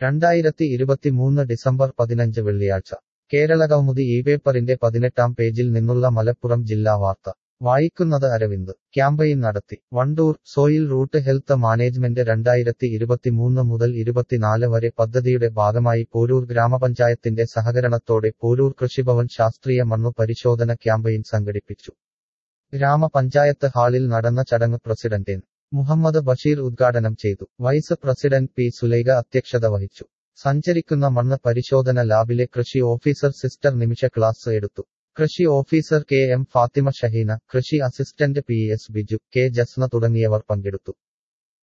രണ്ടായിരത്തി ഇരുപത്തിമൂന്ന് ഡിസംബർ പതിനഞ്ച് വെള്ളിയാഴ്ച കേരളകൗമുദി ഈ പേപ്പറിന്റെ പതിനെട്ടാം പേജിൽ നിന്നുള്ള മലപ്പുറം ജില്ലാ വാർത്ത വായിക്കുന്നത് അരവിന്ദ് ക്യാമ്പയിൻ നടത്തി Vandoor soil root health management രണ്ടായിരത്തി ഇരുപത്തിമൂന്ന് മുതൽ ഇരുപത്തിനാല് വരെ പദ്ധതിയുടെ ഭാഗമായി പോരൂർ ഗ്രാമപഞ്ചായത്തിന്റെ സഹകരണത്തോടെ പോരൂർ കൃഷിഭവൻ ശാസ്ത്രീയ മണ്ണു പരിശോധന ക്യാമ്പയിൻ സംഘടിപ്പിച്ചു ഗ്രാമപഞ്ചായത്ത് ഹാളിൽ നടന്ന ചടങ്ങ് പ്രസിഡന്റ് എൻ മുഹമ്മദ് ബഷീർ ഉദ്ഘാടനം ചെയ്തു വൈസ് പ്രസിഡന്റ് പി സുലൈഖ അധ്യക്ഷത വഹിച്ചു സഞ്ചരിക്കുന്ന മണ്ണ് പരിശോധന ലാബിലെ കൃഷി ഓഫീസർ സിസ്റ്റർ നിമിഷ ക്ലാസ് എടുത്തു കൃഷി officer K M Fathima Shaheena കൃഷി assistant P S Biju K Jasna തുടങ്ങിയവർ പങ്കെടുത്തു